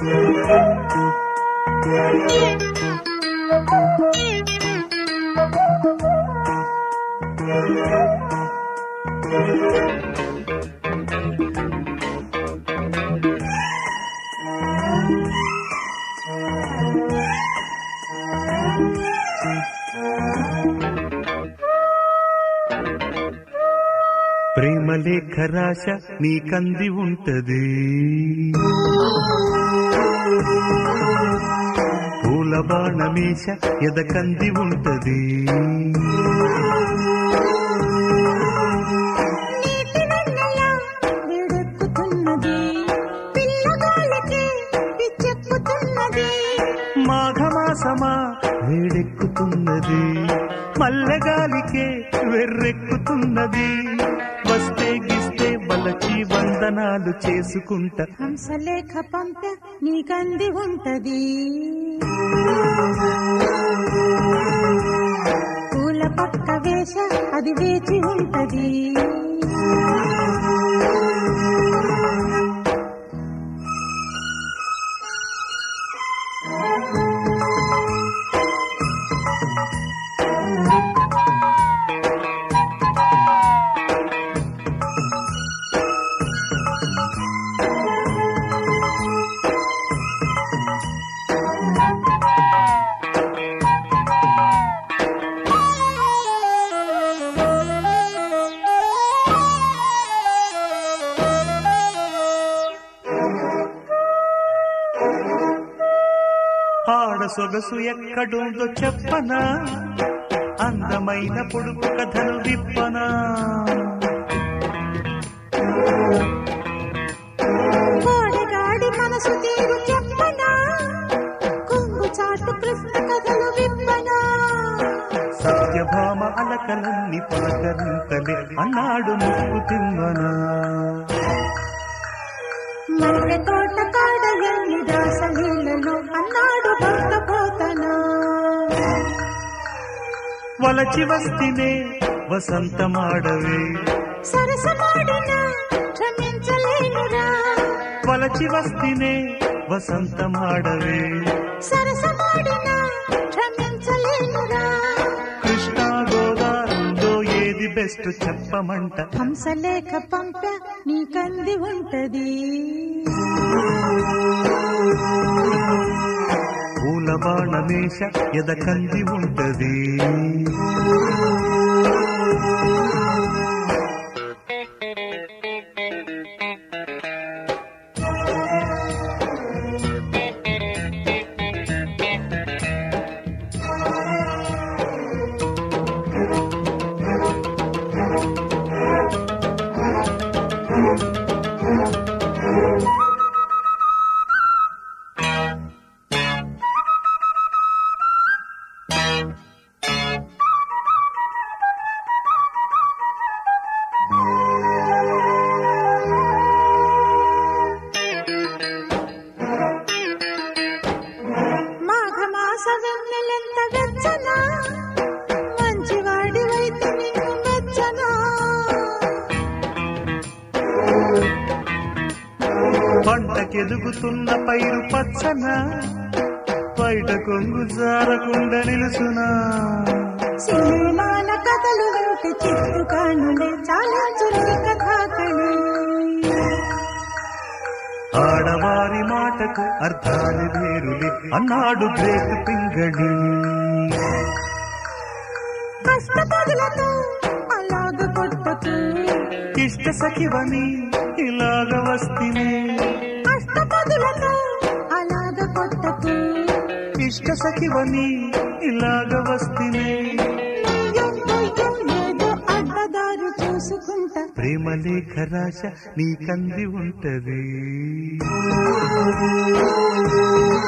ప్రేమ లేఖ రాశ నీకంది ఉంటది పూల బాణమేష ఎదకంది ఉంటది నీటి వెన్నెల వేడెక్కుతున్నది పిల్లగాళ్ళకి పిచ్చెక్కుతున్నది మాఘమాసమా వేడెక్కుతున్నది మల్లెగాలికే వెర్రెక్కుతున్నది వస్తే గిస్తే బలచి వందనాలు చేసుకుంటా హంసలేఖ పంప నీకంది ఉంటది పూల పక్క వేష అది వేచి ఉంటది ఆడ సొగసు ఎక్కడుందో చెప్పనా అందమైన పొడుపు కథను విప్పనా కోడగాడి మనసు తీరు చెప్పనా కొంగు చాటు కృష్ణ కథలు విప్పనా సత్యభామ అలకలన్నీ పలకరింతలే అన్నాడు ముక్కు తిమ్మనా మల్లె తోట కాడ ఎన్ని దాసలీలలో అన్నాడు భక్త పోతనా వలచి వస్తినే వసంతమాడవే సరసమాడిన క్షమించలేనురా వలచి వస్తినే వసంతమాడవే సరసమాడిన క్షమించలేనురా కృష్ణ గోదావరిలో ఏది బెస్ట్ చెప్పమంట హంసలేఖ పంప నీకంది ఉంటది పూల బాణమేష ఎదకంది ఉంటది మాఘమాస వెన్నెలెంత వెచ్చనా మంచివాడి వైపు నిన్ను వెచ్చనా పంటకెదుగుతున్న పైరు పచ్చన బయట కొంగు జారకుండా నిలుసునా సినిమాల కథలు వెంట చిత్తు కానులే చాలా చురుకు కథాకళి ఆడవారి మాటకు అర్థాలు వేరులే అన్నాడు బ్రేక్ పింగళి కష్టపదులతో అలాగ కొట్టకు ఇష్ట సఖివని ఇలాగ వస్తినే కష్టపదులతో అలాగ కొట్టకు ఇష్ట సఖివని ఇలాగ వస్తినే అయ్యో, అయ్యో, ఏదో అడ్డదారు చూసుకుంటా ప్రేమ లేఖ రాశ నీకంది ఉంటది